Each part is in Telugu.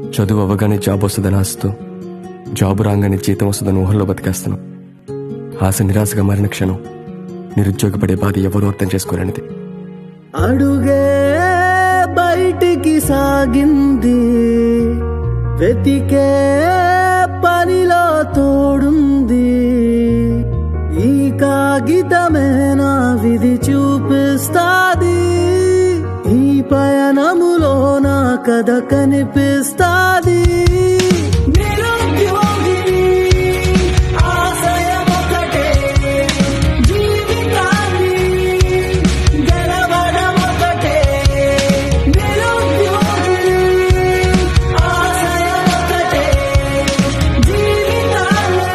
చదువు అవ్వగానే జాబ్ వస్తుందని ఆశతో జాబ్ రాగానే జీతం వస్తుందని ఊహల్లో బతికేస్తున్నాం ఆశ నిరాశగా మారిన క్షణం నిరుద్యోగపడే బాధ ఎవరూ అర్థం చేసుకోలేనిది అడుగే బయటికి సాగింది వెతికే పనిలో తోడుంది ఈ కాగితమే నా విధి చూపిస్తాది ఈ పయనములో నా కథ కనిపిస్తాది నిరుద్యోగిని ఆశయమొకటే జీవితాన్ని గెలవడమొకటే నిరుద్యోగిని ఆశయమొకటే జీవితాన్ని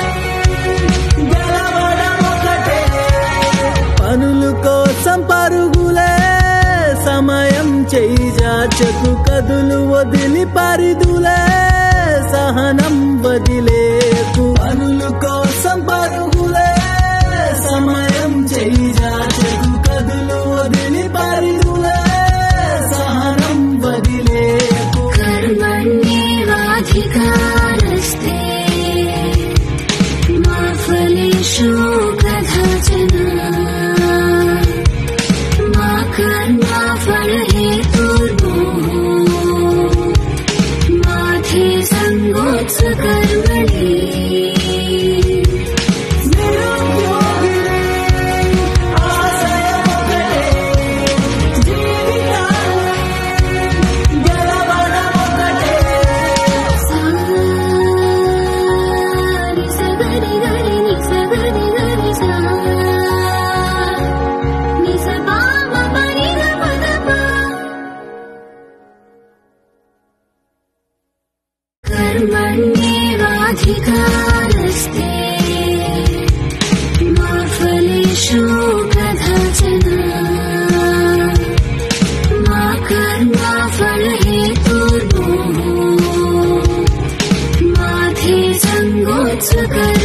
గెలవడమొకటే పనుల కోసం పరుగులే సమయం చేజాచకు కదులు వదిలి పరిదులే సహనం వదిలేకు పనుల కోసం పరుగులే సమయం చేజాచకు కదులు వదిలి పరిదులే సహనం వదిలేకు कर्मण्येवाधिकारस्ते मा फलेषु कदाचन मा कर्मफलहेतुर्भुः मा थे सङ्गोत्सकर्मणि నిరుద్యోగిని ఆశయమొకటే జీవితాన్ని గెలవడమొకటే సాని సగరి గరి ని సగరి గరి సా ని సపా మపని గపదపా कर्मण्येवाधिकारस्ते मा फलेषु कदाचन मा कर्मफलहेतुर्भुः मा थे सङ्गोत्सकर्मणि